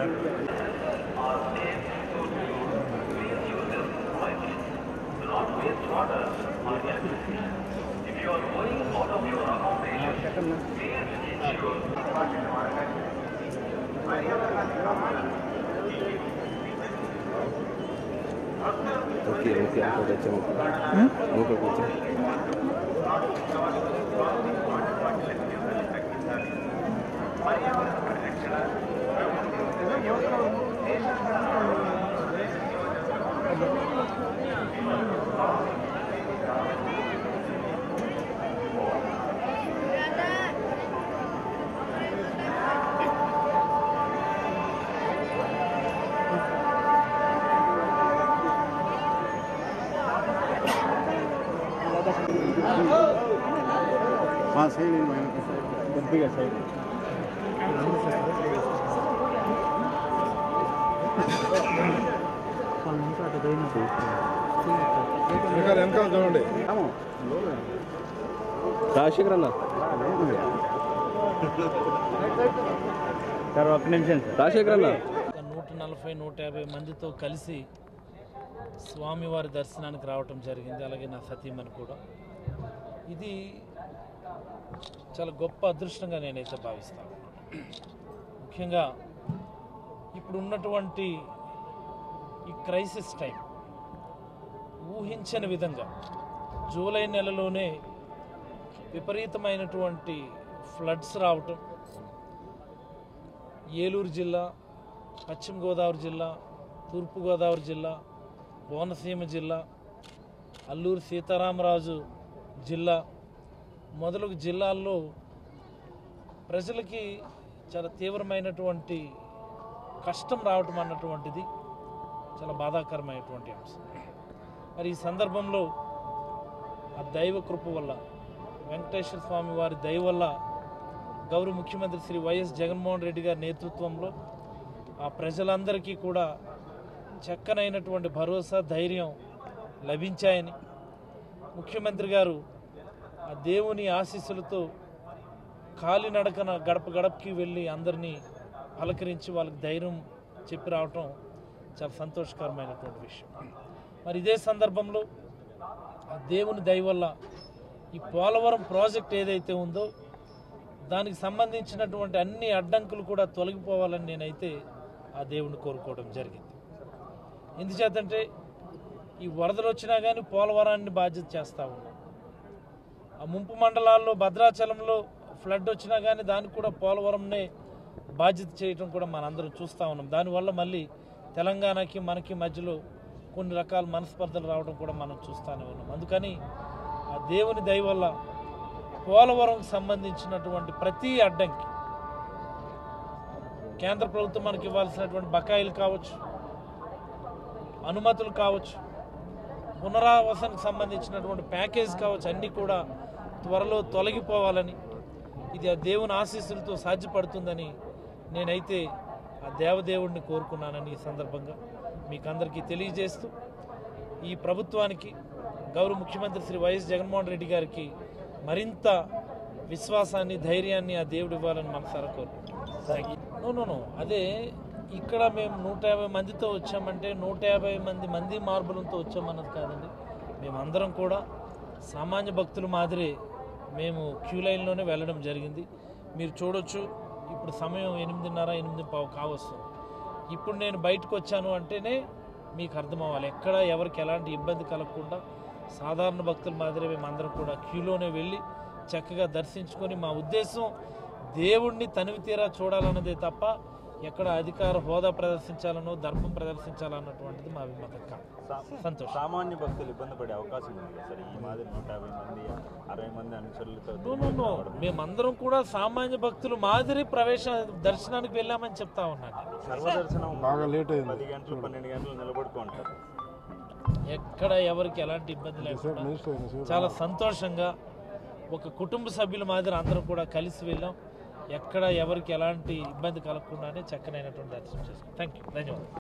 Okay okay ఇంకోటి వచ్చాము ఇంకోటి వచ్చాము కొద్దిగా సైడ్ వెనకాల వెనకాల చూడండి రాజశేఖర్ అన్న సార్ ఒక్క నిమిషం సార్ రాజశేఖర్ అన్న ఒక నూట నలభై నూట యాభై మందితో కలిసి స్వామివారి దర్శనానికి రావటం జరిగింది అలాగే నా సతీమణి కూడా ఇది చాలా గొప్ప అదృష్టంగా నేనైతే భావిస్తాను ముఖ్యంగా ఇప్పుడు ఉన్నటువంటి ఈ క్రైసిస్ టైం ఊహించని విధంగా జూలై నెలలోనే విపరీతమైనటువంటి ఫ్లడ్స్ రావటం ఏలూరు జిల్లా పశ్చిమ గోదావరి జిల్లా తూర్పుగోదావరి జిల్లా కోనసీమ జిల్లా అల్లూరు సీతారామరాజు జిల్లా మొదలగు జిల్లాల్లో ప్రజలకి చాలా తీవ్రమైనటువంటి కష్టం రావటం అన్నటువంటిది చాలా బాధాకరమైనటువంటి అంశం మరి ఈ సందర్భంలో ఆ దైవ కృప వల్ల వెంకటేశ్వర స్వామి వారి దయ వల్ల గౌరవ ముఖ్యమంత్రి శ్రీ వైఎస్ జగన్మోహన్ రెడ్డి గారి నేతృత్వంలో ఆ ప్రజలందరికీ కూడా చక్కనైనటువంటి భరోసా ధైర్యం లభించాయని ముఖ్యమంత్రి గారు ఆ దేవుని ఆశీస్సులతో కాలినడకన గడప గడపకి వెళ్ళి అందరినీ పలకరించి వాళ్ళకి ధైర్యం చెప్పి రావటం చాలా సంతోషకరమైనటువంటి విషయం మరి ఇదే సందర్భంలో ఆ దేవుని దయ వల్ల ఈ పోలవరం ప్రాజెక్ట్ ఏదైతే ఉందో దానికి సంబంధించినటువంటి అన్ని అడ్డంకులు కూడా తొలగిపోవాలని నేనైతే ఆ దేవుని కోరుకోవడం జరిగింది ఎందుచేతంటే ఈ వరదలు వచ్చినా కానీ పోలవరాన్ని బాధ్యత చేస్తూ ఉన్నాం ఆ ముంపు మండలాల్లో భద్రాచలంలో ఫ్లడ్ వచ్చినా కానీ దానికి కూడా పోలవరంనే బాధ్యత చేయటం కూడా మనందరం చూస్తూ ఉన్నాం దానివల్ల మళ్ళీ తెలంగాణకి మనకి మధ్యలో కొన్ని రకాల మనస్పర్ధలు రావడం కూడా మనం చూస్తూనే ఉన్నాం అందుకని ఆ దేవుని దయ వల్ల పోలవరంకి సంబంధించినటువంటి ప్రతి అడ్డంకి కేంద్ర ప్రభుత్వం మనకి ఇవ్వాల్సినటువంటి బకాయిలు కావచ్చు అనుమతులు కావచ్చు పునరావాసానికి సంబంధించినటువంటి ప్యాకేజ్ కావచ్చు అన్నీ కూడా త్వరలో తొలగిపోవాలని ఇది ఆ దేవుని ఆశీస్సులతో సాధ్యపడుతుందని నేనైతే ఆ దేవదేవుడిని కోరుకున్నానని ఈ సందర్భంగా మీకు అందరికీ తెలియజేస్తూ ఈ ప్రభుత్వానికి గౌరవ ముఖ్యమంత్రి శ్రీ వైఎస్ జగన్మోహన్ రెడ్డి గారికి మరింత విశ్వాసాన్ని ధైర్యాన్ని ఆ దేవుడు ఇవ్వాలని మనసారా కోరుకుంటున్నాను నో నో నో అదే ఇక్కడ మేము నూట యాభై మందితో వచ్చామంటే నూట యాభై మంది మంది మార్బులంతో వచ్చామన్నది కాదండి మేమందరం కూడా సామాన్య భక్తుల మాదిరి మేము క్యూ లైన్లోనే వెళ్ళడం జరిగింది మీరు చూడొచ్చు ఇప్పుడు సమయం ఎనిమిదిన్నర ఎనిమిది పావు కావస్తుంది ఇప్పుడు నేను బయటకు వచ్చాను అంటేనే మీకు అర్థం అవ్వాలి ఎక్కడ ఎవరికి ఎలాంటి ఇబ్బంది కలగకుండా సాధారణ భక్తుల మాదిరి మేమందరం కూడా క్యూలోనే వెళ్ళి చక్కగా దర్శించుకొని మా ఉద్దేశం దేవుణ్ణి తనివి తీరా చూడాలన్నదే తప్ప ఎక్కడ అధికార హోదా ప్రదర్శించాలనో ధర్మం ప్రదర్శించాలన్నటువంటిది మా అభిమతం కాదు సంతోషం సామాన్య భక్తులు ఇబ్బంది పడే అవకాశం ఉంది కదా సార్ ఈ మాదిరి నూట యాభై మంది అరవై మంది అనుచరులతో నో, నో, నో. మేమందరం కూడా సామాన్య భక్తులు మాదిరి ప్రవేశ దర్శనానికి వెళ్ళామని చెప్తా ఉన్నాను సర్వదర్శనం బాగా లేట్ అయింది పది గంటలు పన్నెండు గంటలు నిలబడుకుంటారు ఎక్కడ ఎవరికి ఎలాంటి ఇబ్బంది లేకుండా చాలా సంతోషంగా ఒక కుటుంబ సభ్యుల మాదిరి అందరం కూడా కలిసి వెళ్ళాం ఎక్కడ ఎవరికి ఎలాంటి ఇబ్బంది కలగకుండానే చక్కనైనటువంటి దర్శనం చేసుకున్నాం థ్యాంక్ యూ ధన్యవాదాలు